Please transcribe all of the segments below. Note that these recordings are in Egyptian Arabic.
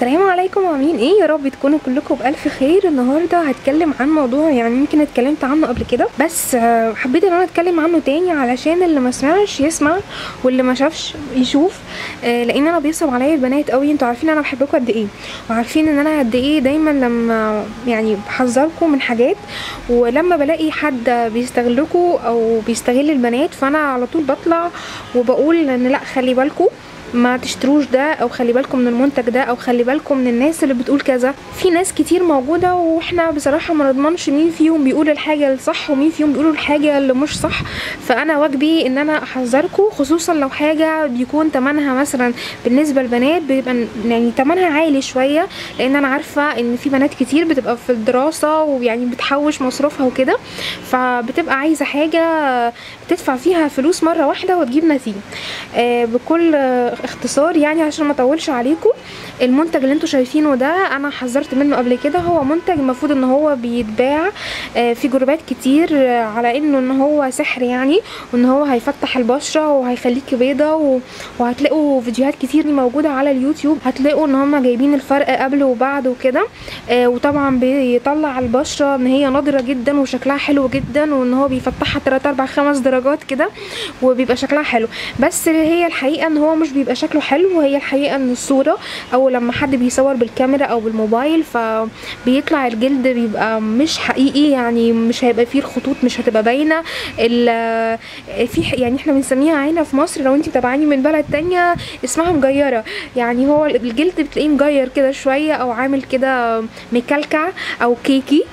السلام عليكم عاملين ايه يا رب تكونوا كلكم بالف خير النهارده هتكلم عن موضوع يعني يمكن اتكلمت عنه قبل كده بس آه، حبيت ان انا اتكلم عنه تاني علشان اللي ما سمعش يسمع واللي ما شافش يشوف آه، لان انا بيصعب عليا البنات قوي انتوا عارفين انا بحبكم قد ايه وعارفين ان انا قد ايه دايما لما يعني بحذركم من حاجات ولما بلاقي حد بيستغلكوا او بيستغل البنات فانا على طول بطلع وبقول ان لا خلي بالكم ما تشتروش ده او خلي بالكم من المنتج ده او خلي بالكم من الناس اللي بتقول كذا في ناس كتير موجوده واحنا بصراحه ما نضمنش مين فيهم بيقول الحاجه الصح ومين فيهم بيقول الحاجه اللي مش صح فانا واجبي ان انا احذركم خصوصا لو حاجه بيكون تمنها مثلا بالنسبه للبنات بيبقى يعني تمنها عالي شويه لان انا عارفه ان في بنات كتير بتبقى في الدراسه ويعني بتحوش مصروفها وكده فبتبقى عايزه حاجه تدفع فيها فلوس مره واحده وتجيب نتيجه آه، بكل آه، اختصار يعني عشان ما اطولش عليكم المنتج اللي انتوا شايفينه ده انا حذرت منه قبل كده هو منتج المفروض ان هو بيتباع آه، في جروبات كتير آه، على انه ان هو سحر يعني وان هو هيفتح البشره وهيخليكي بيضه و- وهتلاقوا فيديوهات كتير موجوده على اليوتيوب هتلاقوا ان هم جايبين الفرق قبل وبعد وكده آه، وطبعا بيطلع البشره ان هي نضره جدا وشكلها حلو جدا وان هو بيفتحها 3 4 5 درجات كده وبيبقى شكلها حلو بس هي الحقيقه ان هو مش بيبقى شكله حلو وهي الحقيقه ان الصوره او لما حد بيصور بالكاميرا او بالموبايل فبيطلع الجلد بيبقى مش حقيقي يعني مش هيبقى فيه الخطوط مش هتبقى باينه ال- في ح- يعني احنا بنسميها هنا في مصر لو انت بتابعاني من بلد تانية اسمها مجيره يعني هو الجلد بتلاقيه مجير كده شويه او عامل كده مكلكع او كيكي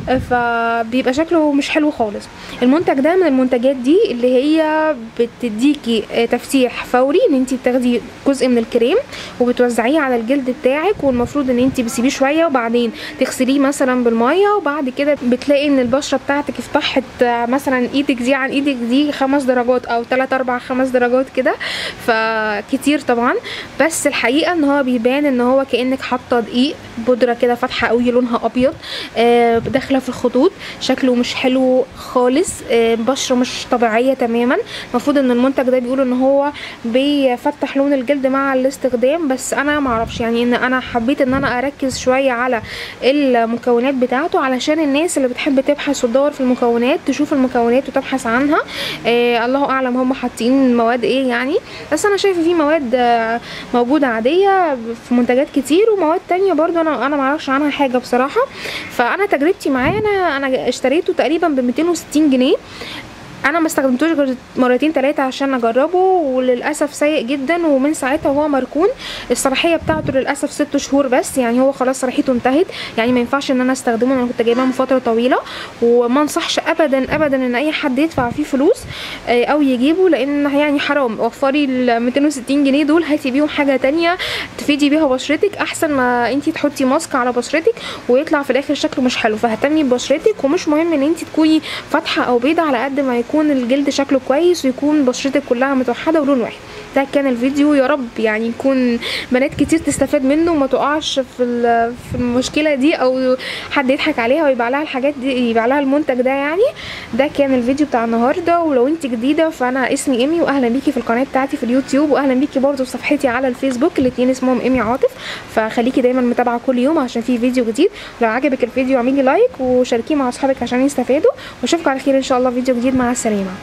فبيبقى شكله مش حلو خالص المنتج ده من المنتجات دي اللي هي بتديكي آه، تفتيح فوري ان انت بتاخدي جزء من الكريم وبتوزعيه على الجلد بتاعك والمفروض ان انت بتسيبيه شويه وبعدين تغسليه مثلا بالميه وبعد كده بتلاقي ان البشره بتاعتك افتحت آه، مثلا ايدك دي عن ايدك دي خمس درجات او 3 4 5 درجات كده فكتير طبعا بس الحقيقه ان هو بيبان ان هو كانك حاطه دقيق بودره كده فاتحه قوي لونها ابيض آه، داخله في الخطوط شكله مش حلو خالص آه، بشره مش طبيعيه تماما المفروض ان المنتج ده بيقول ان هو بيفتح لون الجلد مع الاستخدام بس انا معرفش يعني ان انا حبيت ان انا اركز شويه على المكونات بتاعته علشان الناس اللي بتحب تبحث وتدور في المكونات تشوف المكونات وتبحث عنها آه الله اعلم هم حاطين مواد ايه يعني بس انا شايفه في مواد آه، موجوده عاديه في منتجات كتير ومواد تانية برضو انا انا معرفش عنها حاجه بصراحه فانا تجربتي معاه انا انا اشتريته تقريبا ب 260 جنيه انا ما استخدمتوش غير مرتين ثلاثه عشان اجربه وللاسف سيء جدا ومن ساعتها وهو مركون الصلاحيه بتاعته للاسف ست شهور بس يعني هو خلاص صلاحيته انتهت يعني ما ينفعش ان انا استخدمه انا كنت جايباه من فتره طويله وما انصحش ابدا ابدا ان اي حد يدفع فيه فلوس آه، او يجيبه لان يعني حرام وفري ال 260 جنيه دول هاتي بيهم حاجه تانية تفيدي بيها بشرتك احسن ما انتي تحطي ماسك على بشرتك ويطلع في الاخر شكله مش حلو فاهتمي ببشرتك ومش مهم ان انتي تكوني فاتحه او بيضه على قد ما يكون الجلد شكله كويس ويكون بشرتك كلها متوحده ولون واحد ده كان الفيديو يا رب يعني يكون بنات كتير تستفاد منه وما تقعش في ال- في المشكله دي او حد يضحك عليها ويبيع لها الحاجات دي يبيع لها المنتج ده يعني ده كان الفيديو بتاع النهارده ولو انت جديده فانا اسمي ايمي واهلا بيكي في القناه بتاعتي في اليوتيوب واهلا بيكي برضه في صفحتي على الفيسبوك الاتنين اسمهم ايمي عاطف فخليكي دايما متابعه كل يوم عشان في فيديو جديد لو عجبك الفيديو اعملي لايك وشاركيه مع اصحابك عشان يستفادوا واشوفكم على خير ان شاء الله في فيديو جديد مع السلامه